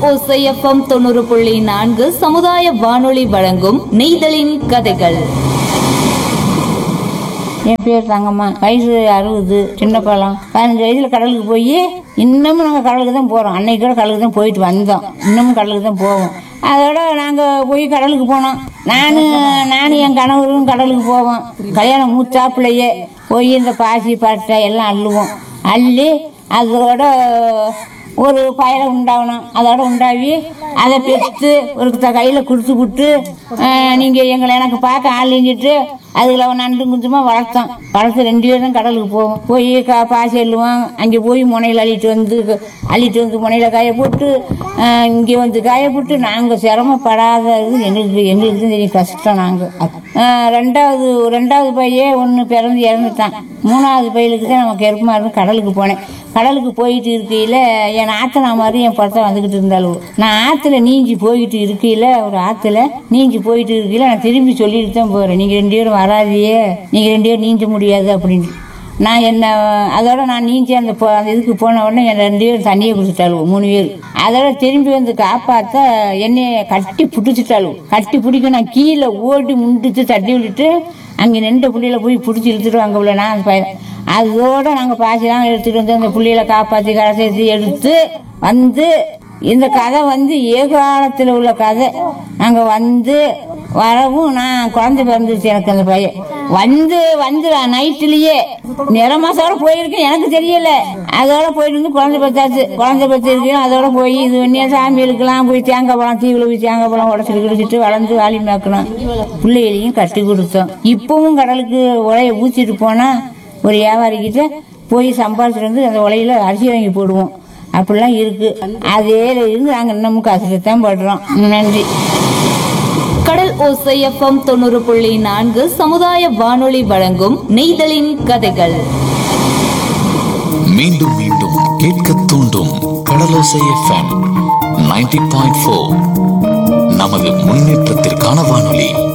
ஓசையப்பம் தொண்ணூறு புள்ளி நான்கு சமுதாய வானொலி வழங்கும் நெய்தலின் கதைகள் என் பேர் தங்கம்மா வயசு அறுபது சின்ன பழம் பதினஞ்சு வயசுல கடலுக்கு போய் இன்னமும் நாங்கள் கடலுக்கு தான் போகிறோம் அன்னைக்கு கூட கடலுக்கு தான் போயிட்டு வந்தோம் இன்னமும் கடலுக்கு தான் போவோம் அதோட நாங்கள் போய் கடலுக்கு போனோம் நானும் நானும் என் கணவரும் கடலுக்கு போவோம் கல்யாணம் மூத்தாப்புலையே போய் இந்த பாசி பட்டை எல்லாம் அள்ளுவோம் அள்ளி அதோட ஒரு பயலை உண்டாகணும் அதோட உண்டாகி அதை பெற்று ஒரு கையில் கொடுத்து விட்டு நீங்கள் எங்களை எனக்கு பார்க்க ஆள் இல்லைஞ்சிட்டு அதில் நண்டு குஞ்சமாக வளர்த்தோம் வளர்த்து ரெண்டு பேரும் கடலுக்கு போவோம் போய் கா பாசி அள்ளுவோம் அங்கே போய் முனையில் அள்ளிட்டு வந்து அள்ளிட்டு வந்து முனையில் காய போட்டு இங்கே வந்து காய போட்டு நாங்கள் சிரமப்படாதது எங்களுக்கு எங்களுக்கு தான் தெரியும் கஷ்டம் நாங்கள் ரெண்டாவது ரெண்டாவது பையன் ஒன்று பிறந்து இறந்துட்டான் மூணாவது பையலுக்கு தான் நம்ம கருப்பமாக இருந்து கடலுக்கு போனேன் கடலுக்கு போயிட்டு இருக்கையில் என் ஆத்தனா மாதிரி என் படத்தை வந்துக்கிட்டு இருந்தாலும் நான் ஆற்றுல நீஞ்சி போயிட்டு இருக்கையில் ஒரு ஆற்றுல நீஞ்சி போயிட்டு இருக்கையில் நான் திரும்பி சொல்லிட்டு தான் போகிறேன் நீங்கள் ரெண்டு பேரும் வராதியே நீங்கள் ரெண்டு பேரும் நீஞ்ச முடியாது அப்படின்னு நான் என்ன அதோட நான் நீஞ்சி அந்த போ- அந்த இதுக்கு போன உடனே என் ரெண்டு பேரும் தண்ணியை குடிச்சிட்டாளுவோம் மூணு பேர் அதோட திரும்பி வந்து காப்பாற்ற என்னைய கட்டி பிடிச்சிட்டாளுவோம் கட்டி பிடிக்க நான் கீழே ஓடி முண்டிச்சு தட்டி விட்டுட்டு அங்கே நின்ற புள்ளையில போய் பிடிச்சி இழுத்துட்டு அங்கே உள்ள நான் அந்த பையன் அதோட நாங்கள் பாசிலாம் எடுத்துட்டு வந்து அந்த புள்ளையில காப்பாற்றி கரை சேர்த்து எடுத்து வந்து இந்த கதை வந்து ஏகாலத்தில் உள்ள கதை நாங்கள் வந்து வரவும் நான் குழந்தை பிறந்துருச்சு எனக்கு அந்த பையன் வந்து வந்து நைட்டுலயே நிறமாசோட போயிருக்கேன் எனக்கு தெரியல அதோட போயிட்டு வந்து குழந்தை பத்தாச்சு குழந்தை பத்திருக்கேன் அதோட போய் இது பண்ணி சாமிகளுக்கெல்லாம் போய் தேங்காய் பழம் தீவில் போய் தேங்காய் பழம் உடச்சிட்டு கிடச்சிட்டு வளர்ந்து வாலி மேக்கணும் பிள்ளைகளையும் கட்டி கொடுத்தோம் இப்பவும் கடலுக்கு உலைய ஊற்றிட்டு போனா ஒரு வியாபாரிக்கிட்ட போய் சம்பாதிச்சிட்டு வந்து அந்த உலையில அரிசி வாங்கி போடுவோம் அப்படிலாம் இருக்கு அதே இருந்து நாங்கள் இன்னமும் கஷ்டத்தான் படுறோம் நன்றி கடல் ஓசையப்பம் தொண்ணூறு புள்ளி நான்கு சமுதாய வானொலி வழங்கும் நெய்தலின் கதைகள் மீண்டும் மீண்டும் கேட்க தூண்டும் Kadalosai FM ninety point four நமது முன்னேற்றத்திற்கான வானொலி